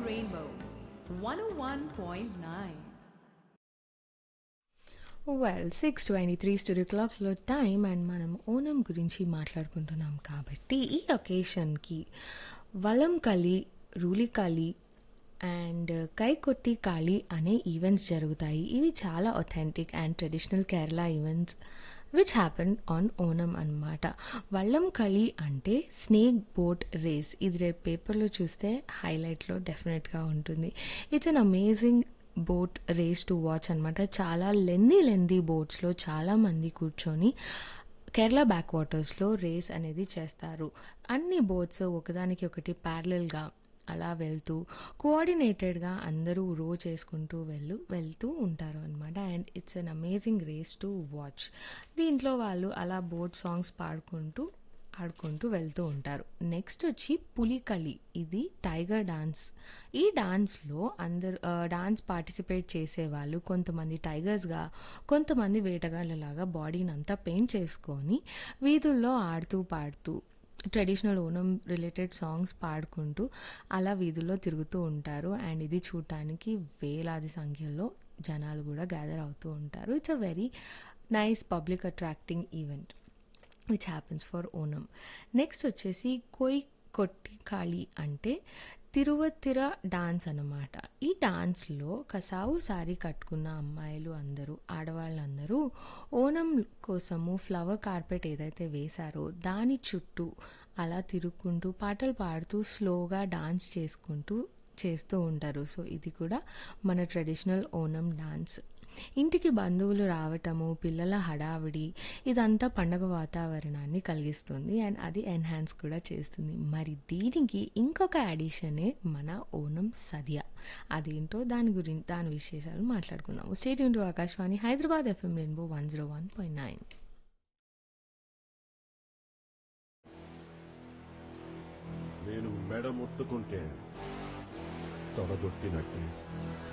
Rainbow 101.9. Well six twenty three studio క్లాక్లో time and మనం ఓనం గురించి మాట్లాడుకుంటున్నాం కాబట్టి ఈ ఒకేషన్కి వలం కలి రూలికలి అండ్ కైకొట్టి కాళి అనే ఈవెంట్స్ జరుగుతాయి ఇవి చాలా authentic and traditional Kerala events which happen on Onam అనమాట వల్లం కళి అంటే స్నేక్ బోట్ రేస్ ఇది రేపు పేపర్లో చూస్తే హైలైట్లో డెఫినెట్గా ఉంటుంది it's an amazing boat race to watch అనమాట చాలా లెందీ లెందీ బోట్స్లో చాలామంది కూర్చొని కేరళ బ్యాక్ వాటర్స్లో రేస్ అనేది చేస్తారు అన్ని బోట్స్ ఒకదానికి ఒకటి ప్యారలల్గా అలా వెళ్తూ కోఆర్డినేటెడ్గా అందరూ రో చేసుకుంటూ వెళ్ళు వెళ్తూ ఉంటారు అనమాట and it's an amazing race to watch దీంట్లో వాళ్ళు అలా బోట్ సాంగ్స్ పాడుకుంటూ ఆడుకుంటూ వెళ్తూ ఉంటారు నెక్స్ట్ వచ్చి పులికలి ఇది టైగర్ డాన్స్ ఈ డాన్స్లో అందరు డాన్స్ పార్టిసిపేట్ చేసేవాళ్ళు కొంతమంది టైగర్స్గా కొంతమంది వేటగాళ్ళలాగా బాడీని అంతా పెయింట్ చేసుకొని వీధుల్లో ఆడుతూ పాడుతూ ట్రెడిషనల్ ఓనం రిలేటెడ్ సాంగ్స్ పాడుకుంటూ అలా వీధుల్లో తిరుగుతూ ఉంటారు అండ్ ఇది చూడటానికి వేలాది సంఖ్యలో జనాలు కూడా గ్యాదర్ అవుతూ ఉంటారు it's a very nice public attracting event which happens for Onam next వచ్చేసి కొయ్ కొట్టి కాళి అంటే తిరువతిర డాన్స్ అన్నమాట ఈ డాన్స్లో కసావు సారీ కట్టుకున్న అమ్మాయిలు అందరూ ఆడవాళ్ళందరూ ఓనం కోసము ఫ్లవర్ కార్పెట్ ఏదైతే వేశారో దాని చుట్టూ అలా తిరుక్కుంటూ పాటలు పాడుతూ స్లోగా డాన్స్ చేసుకుంటూ చేస్తూ ఉంటారు సో ఇది కూడా మన ట్రెడిషనల్ ఓనం డాన్స్ ఇంటికి బంధువులు రావటము పిల్లల హడావిడి ఇదంతా పండగ వాతావరణాన్ని కలిగిస్తుంది అండ్ అది ఎన్హాన్స్ కూడా చేస్తుంది మరి దీనికి ఇంకొక అడిషనే మన ఓనం సద్య అదేంటో దాని గురించి దాని విశేషాలు మాట్లాడుకుందాము stay tuned to Akashvani Hyderabad FM rainbow one zero one point nine నేను మెడ ముట్టుకుంటే తొడగొట్టినట్టే